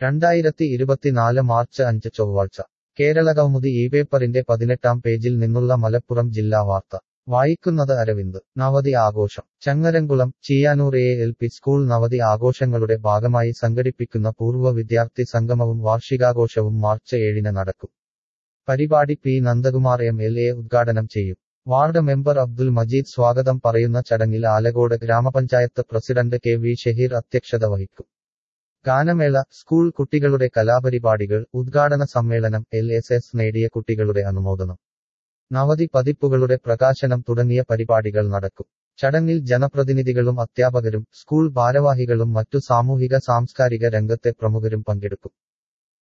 രണ്ടായിരത്തി ഇരുപത്തിനാല് മാർച്ച് അഞ്ച് ചൊവ്വാഴ്ച കേരളകൗമുദി ഈ പേപ്പറിന്റെ പതിനെട്ടാം പേജിൽ നിന്നുള്ള മലപ്പുറം ജില്ലാ വാർത്ത വായിക്കുന്നത് അരവിന്ദ് നവതി ആഘോഷം Changaramkulam Chiyanur A L P school നവതി ആഘോഷങ്ങളുടെ ഭാഗമായി സംഘടിപ്പിക്കുന്ന പൂർവ്വ വിദ്യാർത്ഥി സംഗമവും വാർഷികാഘോഷവും മാർച്ച് ഏഴിന് നടക്കും പരിപാടി P Nandakumar M L A ഉദ്ഘാടനം ചെയ്യും വാർഡ് മെമ്പർ അബ്ദുൽ മജീദ് സ്വാഗതം പറയുന്ന ചടങ്ങിൽ ആലക്കോട് ഗ്രാമപഞ്ചായത്ത് പ്രസിഡന്റ് കെ വി ഷഹീർ അധ്യക്ഷത വഹിക്കും ഗാനമേള സ്കൂൾ കുട്ടികളുടെ കലാപരിപാടികൾ ഉദ്ഘാടന സമ്മേളനം എൽ എസ് എസ് നേടിയ കുട്ടികളുടെ അനുമോദനം നവതി പതിപ്പുകളുടെ പ്രകാശനം തുടങ്ങിയ പരിപാടികൾ നടക്കും ചടങ്ങിൽ ജനപ്രതിനിധികളും അധ്യാപകരും സ്കൂൾ ഭാരവാഹികളും മറ്റു സാമൂഹിക സാംസ്കാരിക രംഗത്തെ പ്രമുഖരും പങ്കെടുക്കും